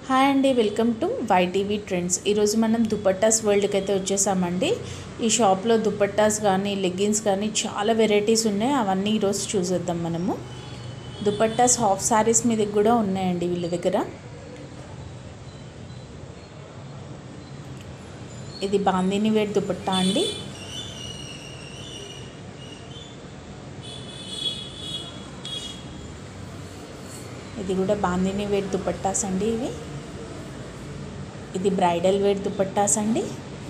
hi అండి welcome to YTV trends ఈరోజు మనం దుపట్టాస్ వరల్డ్కి అయితే వచ్చేసామండి ఈ షాప్లో దుపట్టాస్ కానీ లెగ్గిన్స్ కానీ చాలా వెరైటీస్ ఉన్నాయి అవన్నీ ఈరోజు చూసేద్దాం మనము దుపట్టాస్ హాఫ్ శారీస్ మీద కూడా ఉన్నాయండి వీళ్ళ దగ్గర ఇది బాందిని వేర్ దుపట్టా అండి ఇది కూడా బాందిని వేర్ దుపట్టాస్ అండి ఇవి ఇది బ్రైడల్ వేర్ దుపట్టాస్ అండి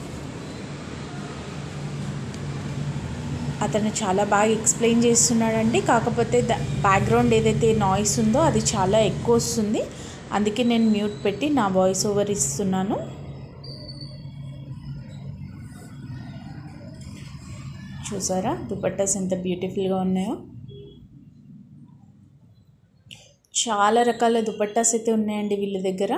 అతను చాలా బాగా ఎక్స్ప్లెయిన్ చేస్తున్నాడండి కాకపోతే ద బ్యాక్గ్రౌండ్ ఏదైతే నాయిస్ ఉందో అది చాలా ఎక్కువ వస్తుంది అందుకే నేను మ్యూట్ పెట్టి నా వాయిస్ ఓవర్ ఇస్తున్నాను చూసారా దుపట్టాస్ ఎంత బ్యూటిఫుల్గా ఉన్నాయో చాలా రకాల దుపట్టాస్ అయితే ఉన్నాయండి వీళ్ళ దగ్గర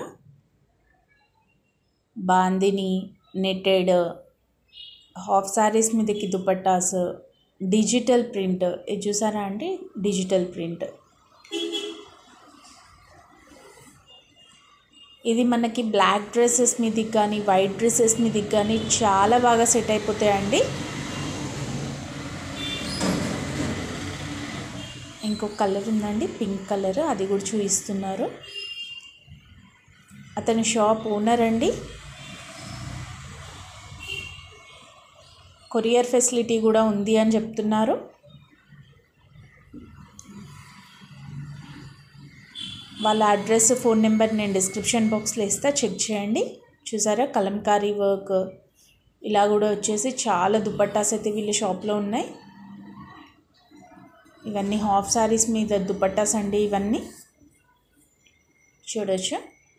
బాందిని నెట్టెడ్ హాఫ్ శారీస్ మీదకి దుపట్టాస్ డిజిటల్ ప్రింట్ ఇది చూసారా అండి డిజిటల్ ప్రింట్ ఇది మనకి బ్లాక్ డ్రెస్సెస్ మీదకి కానీ వైట్ డ్రెస్సెస్ మీదకి కానీ చాలా బాగా సెట్ అయిపోతాయండి ఇంకొక కలర్ ఉందండి పింక్ కలర్ అది కూడా చూపిస్తున్నారు అతని షాప్ ఓనర్ అండి కొరియర్ ఫెసిలిటీ కూడా ఉంది అని చెప్తున్నారు వాళ్ళ అడ్రస్ ఫోన్ నెంబర్ నేను డిస్క్రిప్షన్ బాక్స్లో ఇస్తా చెక్ చేయండి చూసారా కలంకారీ వర్క్ ఇలా కూడా వచ్చేసి చాలా దుపట్టాస్ అయితే వీళ్ళ షాప్లో ఉన్నాయి ఇవన్నీ హాఫ్ శారీస్ మీద దుపట్టాస్ అండి ఇవన్నీ చూడొచ్చు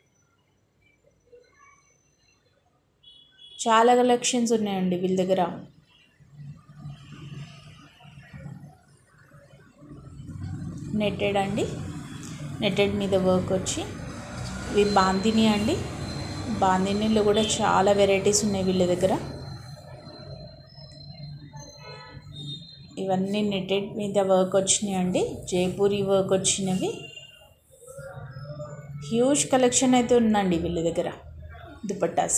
చాలా కలెక్షన్స్ ఉన్నాయండి వీళ్ళ దగ్గర నెట్టెడ్ అండి నెట్టెడ్ మీద వర్క్ వచ్చి ఇవి బాందిని అండి బాందినీలో కూడా చాలా వెరైటీస్ ఉన్నాయి వీళ్ళ దగ్గర ఇవన్నీ నెట్టెడ్ మీద వర్క్ వచ్చినాయి అండి జైపూరి వర్క్ వచ్చినవి హ్యూజ్ కలెక్షన్ అయితే ఉందండి వీళ్ళ దగ్గర దుపట్టాస్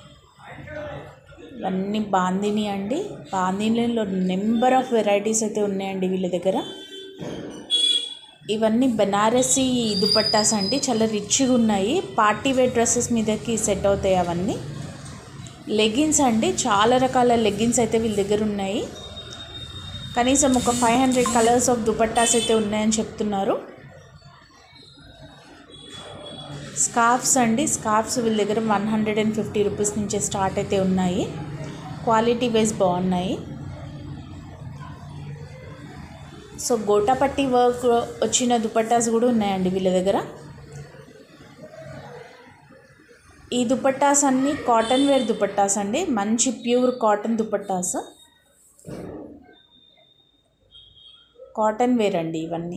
ఇవన్నీ బాందిని అండి బాందినీలో నెంబర్ ఆఫ్ వెరైటీస్ అయితే ఉన్నాయండి వీళ్ళ దగ్గర ఇవన్నీ బెనారసీ దుపట్టాస్ అండి చాలా రిచ్గా ఉన్నాయి పార్టీ వేర్ డ్రెస్సెస్ మీదకి సెట్ అవుతాయి అవన్నీ లెగ్గిన్స్ అండి చాలా రకాల లెగ్గిన్స్ అయితే వీళ్ళ దగ్గర ఉన్నాయి కనీసం ఒక five hundred colours of dupattas అయితే ఉన్నాయని చెప్తున్నారు స్కార్ఫ్స్ అండి స్కార్ఫ్స్ వీళ్ళ దగ్గర one hundred and fifty rupees నుంచే స్టార్ట్ అయితే ఉన్నాయి క్వాలిటీ వైజ్ బాగున్నాయి సో గోటాపట్టి వర్క్ వచ్చిన దుపట్టాస్ కూడా ఉన్నాయండి వీళ్ళ దగ్గర ఈ దుపట్టాస్ అన్నీ కాటన్ వేర్ దుపట్టాస్ అండి మంచి pure cotton dupattas cotton wear అండి ఇవన్నీ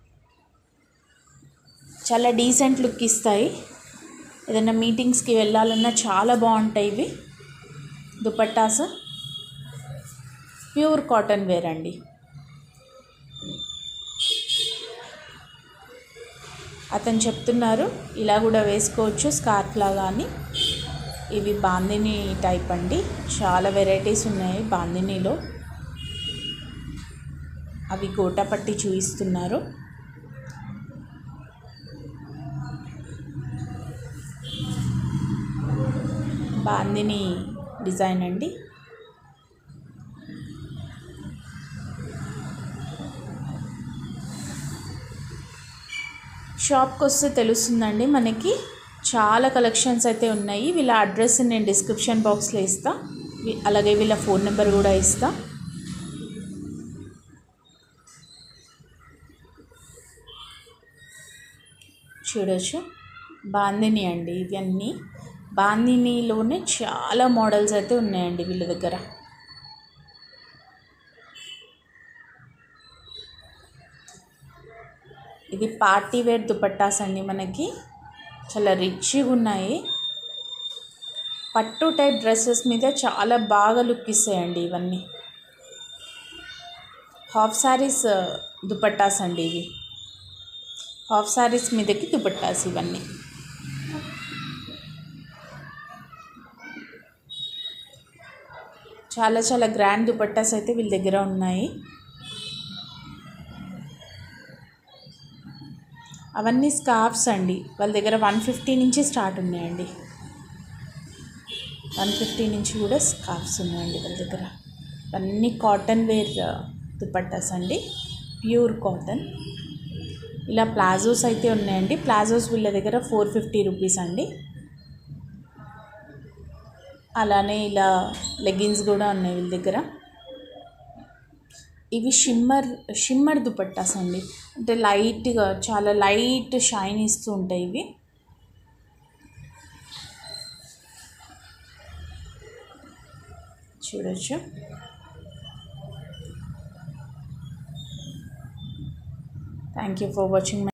చాలా డీసెంట్ లుక్ ఇస్తాయి ఏదైనా మీటింగ్స్కి వెళ్ళాలన్నా చాలా బాగుంటాయి ఇవి దుపట్టాస్ ప్యూర్ కాటన్ వేర్ అండి అతను చెప్తున్నారు ఇలా కూడా వేసుకోవచ్చు స్కార్ఫ్ లాగా అని ఇవి బాందిని టైప్ అండి చాలా వెరైటీస్ ఉన్నాయి బాందినీలో అవి గోటపట్టి చూపిస్తున్నారు బాందిని డిజైన్ అండి షాప్కి వస్తే తెలుస్తుందండి మనకి చాలా కలెక్షన్స్ అయితే ఉన్నాయి వీళ్ళ అడ్రస్ నేను డిస్క్రిప్షన్ బాక్స్లో ఇస్తా అలాగే వీళ్ళ ఫోన్ నెంబర్ కూడా ఇస్తా చూడొచ్చు బాందిని అండి ఇవన్నీ బాందినీలోనే చాలా మోడల్స్ అయితే ఉన్నాయండి వీళ్ళ దగ్గర ఇది పార్టీ వేర్ దుపట్టాస్ అండి మనకి చాలా రిచ్గా ఉన్నాయి పట్టు టైప్ డ్రెస్సెస్ మీద చాలా బాగా లుక్ ఇస్తాయండి ఇవన్నీ హాఫ్ శారీస్ దుపట్టాస్ అండి ఇవి హాఫ్ శారీస్ మీదకి దుపట్టాస్ ఇవన్నీ చాలా చాలా గ్రాండ్ దుపట్టాస్ అయితే వీళ్ళ దగ్గర ఉన్నాయి అవన్నీ స్కార్ఫ్స్ అండి వాళ్ళ దగ్గర వన్ ఫిఫ్టీ నుంచి స్టార్ట్ ఉన్నాయండి వన్ ఫిఫ్టీ నుంచి కూడా స్కార్ఫ్స్ ఉన్నాయండి వాళ్ళ దగ్గర అన్నీ కాటన్ వేర్ దుపట్టాస్ అండి ప్యూర్ కాటన్ ఇలా ప్లాజోస్ అయితే ఉన్నాయండి ప్లాజోస్ వీళ్ళ దగ్గర ఫోర్ ఫిఫ్టీ రూపీస్ అండి అలానే ఇలా లెగిన్స్ కూడా ఉన్నాయి వీళ్ళ దగ్గర ఇవి షిమ్మర్ షిమ్మర్ దుపట్టాస్ అండి అంటే లైట్గా చాలా లైట్ షైన్ ఇస్తూ ఉంటాయి ఇవి చూడొచ్చు థ్యాంక్ యూ ఫర్ వాచింగ్